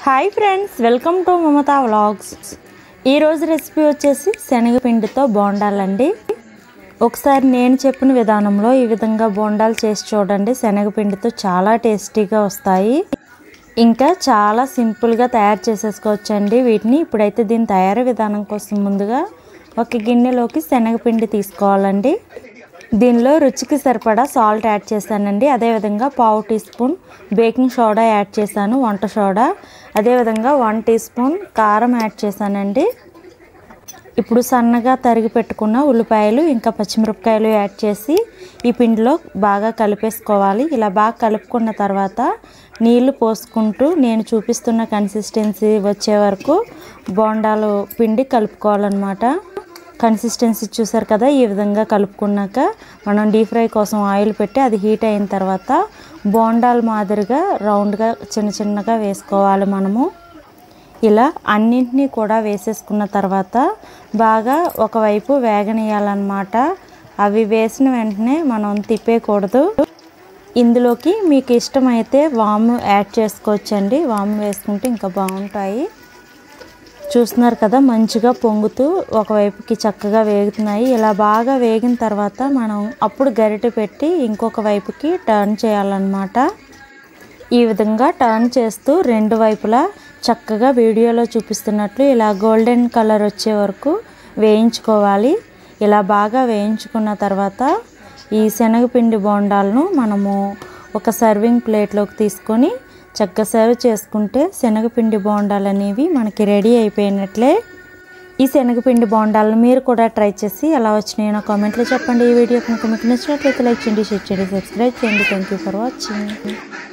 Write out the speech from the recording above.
hi friends welcome to Mamata vlogs ఈరోజు recipe వచ్చేసి శనగపిండితో బోండాలండి ఒకసారి నేను చెప్పిన విధానంలో ఈ విధంగా బోండాలు చేసి చూడండి శనగపిండితో చాలా టేస్టీగా వస్తాయి ఇంకా చాలా సింపుల్గా తయారు చేసేసుకోవచ్చండి వీటిని ఇప్పుడైతే దీని తయారీ విధానం కోసం ముందుగా ఒక గిన్నెలోకి శనగపిండి తీసుకోవాలండి దీనిలో రుచికి సరిపడా సాల్ట్ యాడ్ చేశానండి అదేవిధంగా పావు teaspoon baking soda add చేశాను వంట సోడా అదేవిధంగా వన్ టీ స్పూన్ కారం యాడ్ చేశానండి ఇప్పుడు సన్నగా తరిగి పెట్టుకున్న ఉల్లిపాయలు ఇంకా పచ్చిమిరపకాయలు యాడ్ చేసి ఈ పిండిలో బాగా కలిపేసుకోవాలి ఇలా బాగా కలుపుకున్న తర్వాత నీళ్లు పోసుకుంటూ నేను చూపిస్తున్న కన్సిస్టెన్సీ వచ్చే వరకు బోండాలు పిండి కలుపుకోవాలన్నమాట కన్సిస్టెన్సీ చూసారు కదా ఈ విధంగా కలుపుకున్నాక మనం డీప్ ఫ్రై కోసం ఆయిల్ పెట్టి అది హీట్ అయిన తర్వాత బోండాలు మాదిరిగా రౌండ్గా చిన్న చిన్నగా వేసుకోవాలి మనము ఇలా అన్నింటినీ కూడా వేసేసుకున్న తర్వాత బాగా ఒకవైపు వేగనీయాలన్నమాట అవి వేసిన వెంటనే మనం తిప్పేయకూడదు ఇందులోకి మీకు ఇష్టమైతే వాము యాడ్ చేసుకోవచ్చండి వాము వేసుకుంటే ఇంకా బాగుంటాయి చూస్తున్నారు కదా మంచిగా పొంగుతూ ఒకవైపుకి చక్కగా వేగుతున్నాయి ఇలా బాగా వేగిన తర్వాత మనం అప్పుడు గరిటె పెట్టి ఇంకొక వైపుకి టర్న్ చేయాలన్నమాట ఈ విధంగా టర్న్ చేస్తూ రెండు వైపులా చక్కగా వీడియోలో చూపిస్తున్నట్లు ఇలా గోల్డెన్ కలర్ వచ్చే వరకు వేయించుకోవాలి ఇలా బాగా వేయించుకున్న తర్వాత ఈ శనగపిండి బోండాలను మనము ఒక సర్వింగ్ ప్లేట్లోకి తీసుకొని చక్కగా సర్వ్ చేసుకుంటే శనగపిండి బోండాలు అనేవి మనకి రెడీ అయిపోయినట్లే ఈ శనగపిండి బోండాలను మీరు కూడా ట్రై చేసి ఎలా వచ్చినాయో కామెంట్లో చెప్పండి ఈ వీడియో కనుక మీకు నచ్చినట్లయితే లైక్ చేయండి షేర్ చేయండి సబ్స్క్రైబ్ చేయండి థ్యాంక్ యూ ఫర్ వాచింగ్